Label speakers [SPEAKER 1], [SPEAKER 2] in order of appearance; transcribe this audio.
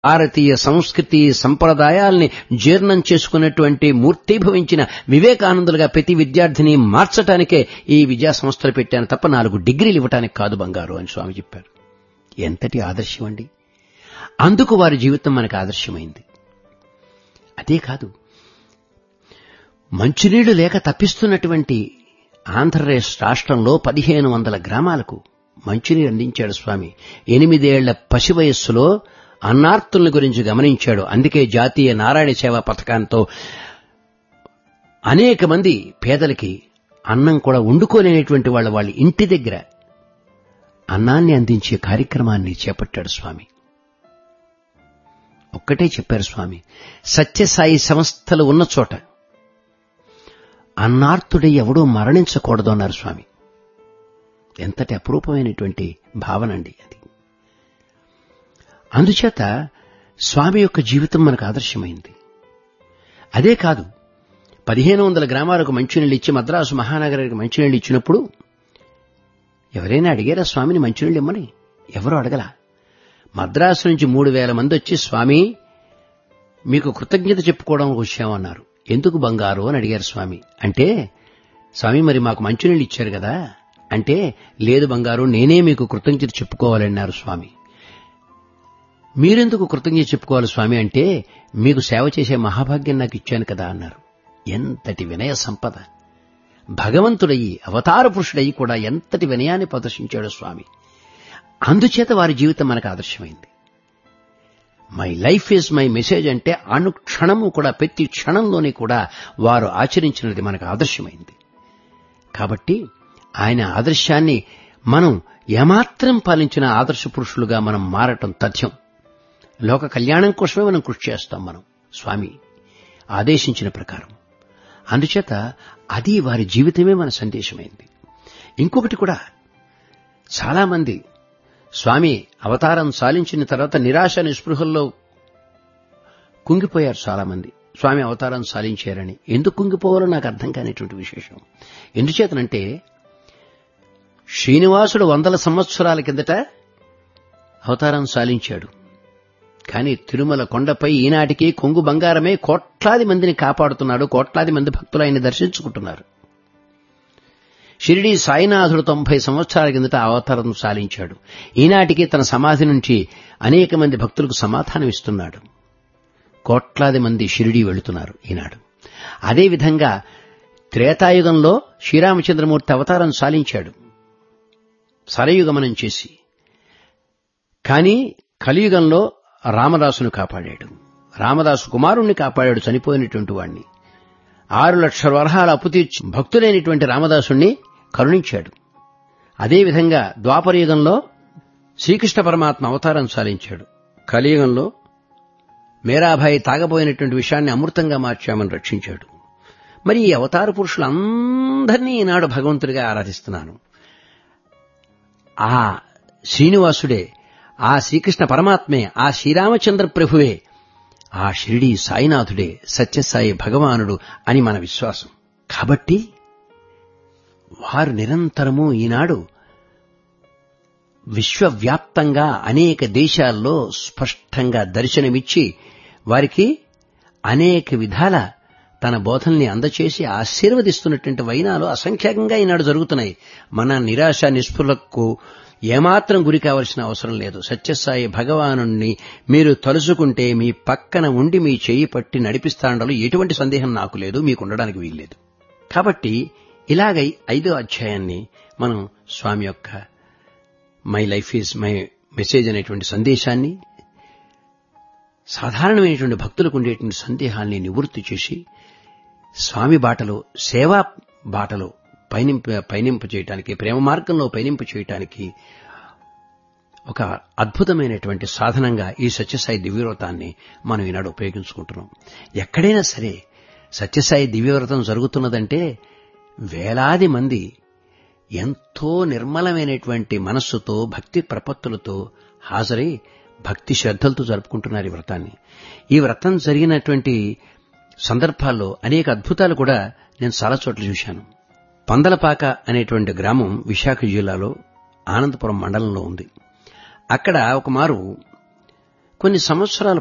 [SPEAKER 1] భారతీయ సంస్కృతి సంప్రదాయాల్ని జీర్ణం చేసుకున్నటువంటి మూర్తీభవించిన వివేకానందులుగా ప్రతి విద్యార్థిని మార్చటానికే ఈ విద్యా సంస్థలు పెట్టాను తప్ప నాలుగు డిగ్రీలు ఇవ్వటానికి కాదు బంగారు అని స్వామి చెప్పారు ఎంతటి ఆదర్శం అండి అందుకు వారి జీవితం మనకు ఆదర్శమైంది అదే కాదు మంచినీళ్లు లేక తప్పిస్తున్నటువంటి ఆంధ్రప్రదేశ్ రాష్ట్రంలో పదిహేను వందల గ్రామాలకు మంచినీరు అందించాడు స్వామి ఎనిమిదేళ్ల పసి వయస్సులో అన్నార్తుల గురించి గమనించాడు అందుకే జాతీయ నారాయణ సేవా పథకంతో అనేక మంది పేదలకి అన్నం కూడా వండుకోలేనటువంటి వాళ్ళ వాళ్ళ ఇంటి దగ్గర అన్నాన్ని అందించే కార్యక్రమాన్ని చేపట్టాడు స్వామి ఒక్కటే చెప్పారు స్వామి సత్యసాయి సంస్థలు ఉన్న చోట అన్నార్తుడై ఎవడూ మరణించకూడదు అన్నారు స్వామి ఎంతటి అపురూపమైనటువంటి భావనండి అది అందుచేత స్వామి యొక్క జీవితం మనకు ఆదర్శమైంది అదే కాదు పదిహేను వందల గ్రామాలకు మంచినీళ్ళు ఇచ్చి మద్రాసు మహానగరానికి మంచినీళ్ళు ఇచ్చినప్పుడు ఎవరైనా అడిగారా స్వామిని మంచినీళ్ళు ఇమ్మని ఎవరు అడగల మద్రాసు నుంచి మూడు వేల మంది వచ్చి స్వామి మీకు కృతజ్ఞత చెప్పుకోవడం వచ్చామన్నారు ఎందుకు బంగారు అని అడిగారు స్వామి అంటే స్వామి మరి మాకు మంచినీళ్ళు ఇచ్చారు కదా అంటే లేదు బంగారు నేనే మీకు కృతజ్ఞత చెప్పుకోవాలన్నారు స్వామి మీరెందుకు కృతజ్ఞత చెప్పుకోవాలి స్వామి అంటే మీకు సేవ చేసే మహాభాగ్యం నాకు ఇచ్చాను కదా అన్నారు ఎంతటి వినయ సంపద భగవంతుడయ్యి అవతార పురుషుడయ్యి కూడా ఎంతటి వినయాన్ని ప్రదర్శించాడు స్వామి అందుచేత వారి జీవితం మనకు ఆదర్శమైంది my life is my message అంటే అనుక్షణము కూడా ప్రతి క్షణంలోనే కూడా వారు ఆచరించినది మనకు ఆదర్శమైంది కాబట్టి ఆయన ఆదర్శాన్ని మనం ఏమాత్రం పాలించిన ఆదర్శ పురుషులుగా మనం మారటం తథ్యం లోక కళ్యాణం కోసమే మనం కృషి చేస్తాం మనం స్వామి ఆదేశించిన ప్రకారం అందుచేత అది వారి జీవితమే మన సందేశమైంది ఇంకొకటి కూడా చాలామంది స్వామి అవతారం సాలించిన తర్వాత నిరాశ నిస్పృహల్లో కుంగిపోయారు చాలామంది స్వామి అవతారం సాలించారని ఎందుకు కుంగిపోవాలో నాకు అర్థం కానిటువంటి విశేషం ఎందుచేతనంటే శ్రీనివాసుడు వందల సంవత్సరాల కిందట అవతారం సాలించాడు కానీ తిరుమల కొండపై ఈనాటికి కొంగు బంగారమే కోట్లాది మందిని కాపాడుతున్నాడు కోట్లాది మంది భక్తులు ఆయన దర్శించుకుంటున్నారు షిరిడి సాయినాథుడు తొంభై సంవత్సరాల కిందట అవతారం సాలించాడు ఈనాటికి తన సమాధి నుంచి అనేక మంది భక్తులకు సమాధానం ఇస్తున్నాడు కోట్లాది మంది షిరిడి వెళుతున్నారు ఈనాడు అదేవిధంగా త్రేతాయుగంలో శ్రీరామచంద్రమూర్తి అవతారం సాలించాడు సరయుగమనం చేసి కానీ కలియుగంలో రామదాసును కాపాడాడు రామదాసు కుమారుణ్ణి కాపాడాడు చనిపోయినటువంటి వాణ్ణి ఆరు లక్షల వరహాల అప్పు తీర్చి భక్తులైనటువంటి రామదాసుణ్ణి కరుణించాడు అదేవిధంగా ద్వాపరయుగంలో శ్రీకృష్ణ పరమాత్మ అవతారం సాలించాడు కలియుగంలో మేరాభాయి తాగబోయినటువంటి విషయాన్ని అమృతంగా మార్చామని రక్షించాడు మరి ఈ అవతార పురుషులందరినీ ఈనాడు భగవంతుడిగా ఆరాధిస్తున్నాను ఆ శ్రీనివాసుడే ఆ శ్రీకృష్ణ పరమాత్మే ఆ శ్రీరామచంద్ర ప్రభువే ఆ షిరిడి సాయినాథుడే సత్యసాయి భగవానుడు అని మన విశ్వాసం కాబట్టి వారు నిరంతరము ఈనాడు విశ్వవ్యాప్తంగా అనేక దేశాల్లో స్పష్టంగా దర్శనమిచ్చి వారికి అనేక విధాల తన బోధల్ని అందచేసి ఆశీర్వదిస్తున్నటువంటి వైనాలు అసంఖ్యాకంగా ఈనాడు జరుగుతున్నాయి మన నిరాశ నిస్పృహకు ఏమాత్రం గురి కావలసిన అవసరం లేదు సత్యసాయి భగవాను మీరు తలుచుకుంటే మీ పక్కన ఉండి మీ చేయి పట్టి నడిపిస్తాండలో ఎటువంటి సందేహం నాకు లేదు మీకు ఉండడానికి వీల్లేదు కాబట్టి ఇలాగై ఐదో అధ్యాయాన్ని మనం స్వామి యొక్క my life is my message అనేటువంటి సందేశాన్ని సాధారణమైనటువంటి భక్తులకు ఉండేటువంటి సందేహాల్ని నివృత్తి చేసి స్వామి బాటలో సేవా బాటలో పయనింప పయనింప చేయటానికి ప్రేమ మార్గంలో పయనింప చేయటానికి ఒక అద్భుతమైనటువంటి సాధనంగా ఈ సత్యసాయి దివ్యవ్రతాన్ని మనం ఈనాడు ఉపయోగించుకుంటున్నాం ఎక్కడైనా సరే సత్యసాయి దివ్యవ్రతం జరుగుతున్నదంటే వేలాది మంది ఎంతో నిర్మలమైనటువంటి మనస్సుతో భక్తి ప్రపత్తులతో హాజరై భక్తి శ్రద్ధలతో జరుపుకుంటున్నారు ఈ వ్రతాన్ని ఈ వ్రతం జరిగినటువంటి సందర్భాల్లో అనేక అద్భుతాలు కూడా నేను చాలా చోట్ల చూశాను పందలపాక అనేటువంటి గ్రామం విశాఖ జిల్లాలో ఆనందపురం మండలంలో ఉంది అక్కడ ఒక మారు కొన్ని సంవత్సరాల